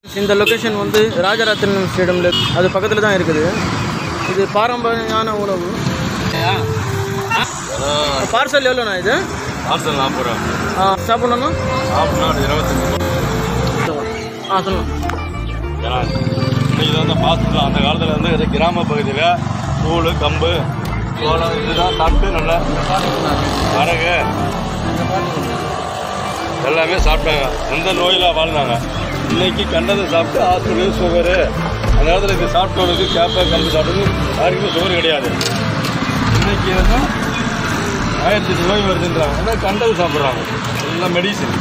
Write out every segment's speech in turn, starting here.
இந்த லொக்கேஷன் வந்து ராஜராத்திரன் ஸ்டேடியமில் அது பக்கத்தில் தான் இருக்குது இது பாரம்பரியமான உணவு பார்சல் எவ்வளோண்ணா இது பார்சல் நாற்பது ரூபா ஆ சாப்பிட்ணுன்னா சாப்பிட்னா இருபத்தஞ்சி ஆ சொல்லுங்கள் ஏன்னா இன்னைக்கு வந்து பார்சல் அந்த காலத்தில் வந்து இது கிராம பகுதியில் கூழ் கம்பு சோளம் இதுதான் சாப்பிட்டு நல்லா வரகு எல்லாமே சாப்பிட்டாங்க எந்த நோயில் வாழ்ந்தாங்க இன்னைக்கு கண்டதை சாப்பிட்டு ஹாஸ்பிட்டல் சுகரு அந்த காலத்தில் இது சாப்பிட்டவங்களுக்கு கேப்பை கம்பு சாப்பிட்டு யாருக்குமே சுகர் கிடையாது இன்னைக்கு வந்து ஆயிரத்தி எட்டு நோய் வருதுன்றாங்க ஆனால் கண்டது சாப்பிட்றாங்க எல்லாம் மெடிசன்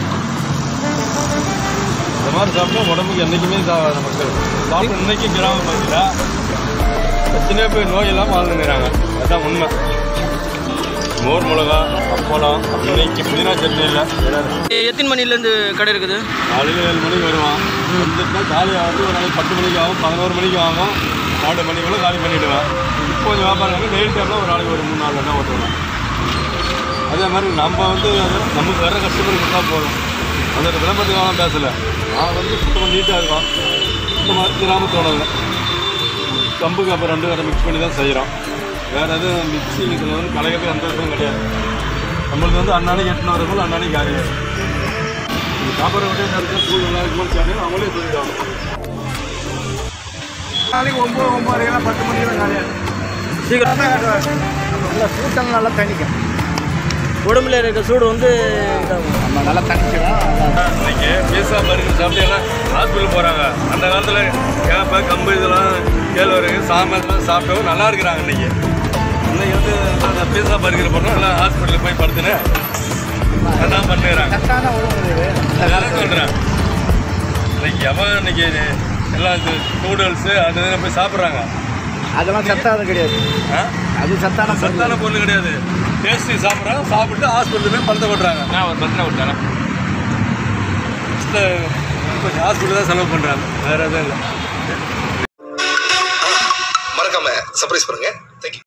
இந்த மாதிரி சாப்பிட்டா உடம்புக்கு என்றைக்குமே சாகாத மக்கள் சாப்பிட்டு இன்னைக்கு கிராம பகுதியில் எத்தனையோ பேர் நோய் இல்லாமல் வாழ்ந்துங்கிறாங்க அதுதான் உண்மை மோர் மிளகா அப்பளம் இன்னைக்கு புதினா சட்னி இல்லை எத்தனை மணிலேருந்து கடை இருக்குது காலையில் ஏழு மணிக்கு வருவான் வந்துட்டுனா காலி ஆகுது ஒரு நாளைக்கு பத்து மணிக்கு ஆகும் பதினோரு மணிக்கு ஆகும் பன்னெண்டு மணிக்குள்ள காலி பண்ணிவிடுவேன் இப்போ கொஞ்சம் வியாபாரம் டெய்லி டைமில் ஒரு நாளைக்கு ஒரு மூணு நாலு எண்ணெய் ஓட்டுவேன் அதே மாதிரி நம்ம வந்து அது நமக்கு வர கஸ்டமருக்கு தான் போதும் அந்த விளம்பரத்துக்காக பேசலை நான் வந்து சுத்தமாக நீட்டாக இருக்கும் இந்த மாதிரி கிராமத்தோட கம்புக்கு அப்புறம் ரெண்டு வேறு மிக்ஸ் பண்ணி தான் செய்கிறோம் வேறு எதுவும் மிக்ஸி இதில் வந்து கலைகிறது எந்த இதுவும் கிடையாது நம்மளுக்கு வந்து அன்னாடிக்கு எட்டுனு வரக்குள்ள அன்னாடிக்கு காரியம் சாப்பாடு விட்டு நேரத்தில் ஸ்கூல் நல்லா இருக்கும்போது கேட்டேன் அவங்களே சொல்லிடுவாங்க நாளைக்கு ஒம்பது ஒம்பது பத்து மணிக்கெல்லாம் காலியாக சீக்கிரம் நல்லா சூட்டெல்லாம் நல்லா தணிக்கும் உடம்புல இருக்க சூடு வந்து இதாகும். நம்ம நல்லா தணிச்சிடும் இன்னைக்கு பீஸா பர்கர் சாப்பிட்டு எல்லாம் ஹாஸ்பிட்டல் போகிறாங்க அந்த காலத்தில் கேப்பை கம்பு இதெல்லாம் கேழ்வரகு சாமை இதெல்லாம் சாப்பிட்டவங்க நல்லா இருக்கிறாங்க இன்னைக்கு இன்னைக்கு வந்து அந்த பீஸா பர்கர் போட்டோம் எல்லாம் ஹாஸ்பிட்டலுக்கு போய் படுத்துன்னு என்ன பண்ணுறாங்க சத்தான உணவு இது அதான் சொல்கிறேன் இன்னைக்கு எவன் இன்னைக்கு எல்லாம் இது நூடுல்ஸு அது இதுன்னு போய் சாப்பிட்றாங்க அதெல்லாம் சத்தானது கிடையாது ஆ அது சத்தான பொருள். சத்தான பொருள் கிடையாது டேஸ்டி சாப்பிட்றாங்க சாப்பிட்டு ஹாஸ்பிட்டல் போய் படுத்த போட்டுறாங்க நான் ஒரு பத்திரம் விட்டேன் கொஞ்சம் ஹாஸ்பிட்டல் தான் செலவு பண்ணுறாங்க வேறு எதுவும் இல்லை மறக்காம சர்ப்ரைஸ் பண்ணுங்க தேங்க்யூ